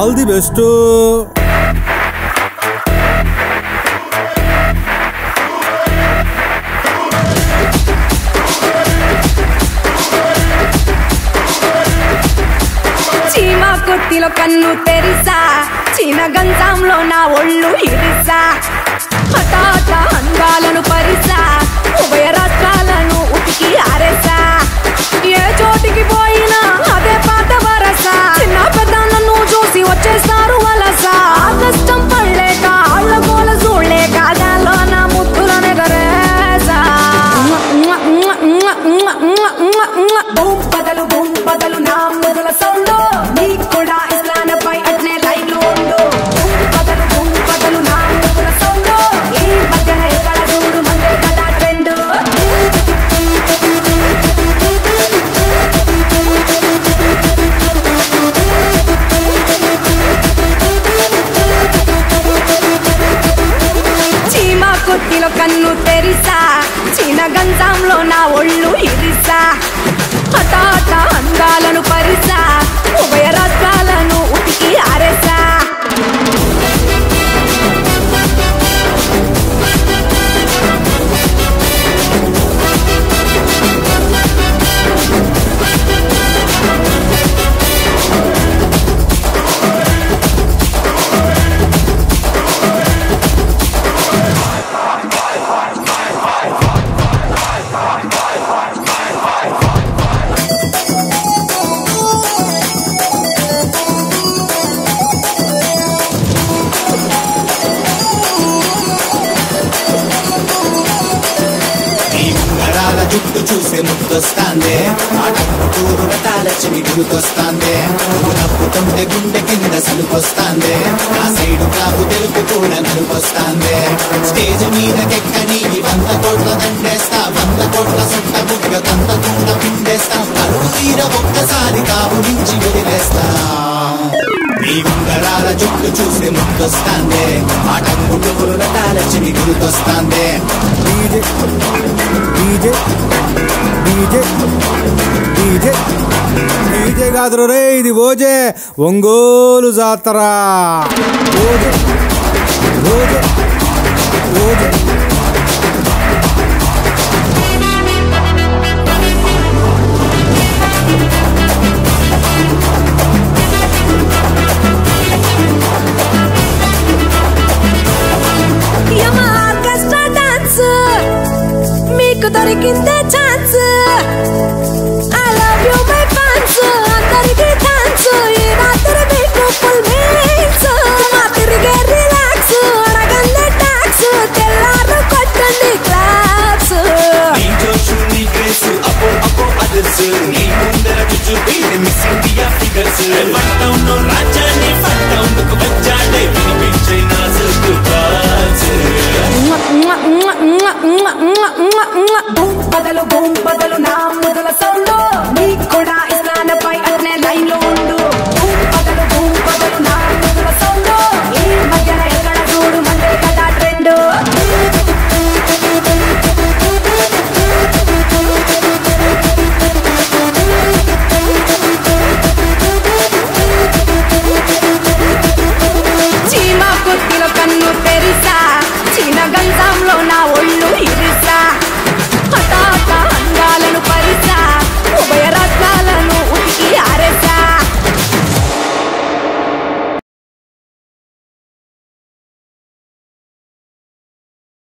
all the best చీమ కొట్టిలో కన్ను Teresa చీన గంజంలో నా ఒళ్ళు ఇరిసా హఠాట అందాలను పరిసా ఉభయ రాష్ట్రాలను ఉతికి ఆరేసా ఏ చోటికి పోయినా అదే పాత వరస చిన్న పెద్దలను చూసి వచ్చేస్తారు వలస ఆ కష్టం పడలేక ఆళ్ళ గోల చూడలేక దానిలో నా ముద్దులను ఎగరేసా బూమ్ బదలు బూమ్ బదలు నా ముదుల సౌండ్ నీకు కూడా ఇస్లానపై అట్నే లైన్ లో ఉండు బూమ్ బదలు బూమ్ బదలు నా ముదుల సౌండ్ ఈ మధ్యన ఎక్కడ చూడు మందే కదా ట్రెండ్ చీమ కొట్టిలో కన్ను తెరిసా చీన గంజంలో నా ఒళ్ళు ఇరిసా హఠాట అందాలను పరిసా ఉభయ రాష్ట్రాలను ఉతికి ఆరేసా నీ ఉంగరాల జుట్టు చూసే ముద్దొస్తాందే ఆటూరు రకాల చెవి గుర్తొస్తాందే నువ్వు నవ్వుతుంటే గుండె కింద సలుకొస్తాందే నా సైడు కాపు తెలుపు కూడా నలుపొస్తాందే స్టేజ్ మీదకెక్కని వంద కోట్ల దండేస్తా వంద కోట్ల సొంత బుగ్గ తంత కూడా పిండేస్తా అరువు తీర ఒక్కసారి కాపు నుంచి వదిలేస్తా నీ ఉంగరాల జుట్టు చూసే ముద్దొస్తాందే ఆటంగుటూరు రకాల చెవి గుర్తొస్తాందే DJ DJ DJ DJ DJ కాదు రే ఇది ఓజే ఒంగోలు జాతర ఓజే ఓజే ఓజే యమా ఆర్కెస్ట్రా డాన్స్ మీకు దొరికిందే chance I love you my fans అందరికీ థాంక్స్ ఈ రాత్రి మీకు ఫుల్ మీల్స్ మా తిరిగే రిలాక్స్ అడగండి టాక్స్ తెల్లారు కొట్టండి క్లాప్స్ నీ జోషు నీ గ్రేస్ అపో అపో అదర్స్ నీ ముందర చూపి మిస్సింగ్ దియా ఫిగర్స్ ఫట్టౌన్ రాజాని ఫట్టౌన్ కు వచ్చాడే వినిపించే నా సల్కు బాస్ బూమ్ బదలు బూమ్ బదలు నా ముదల సౌండ్ నీకు కూడా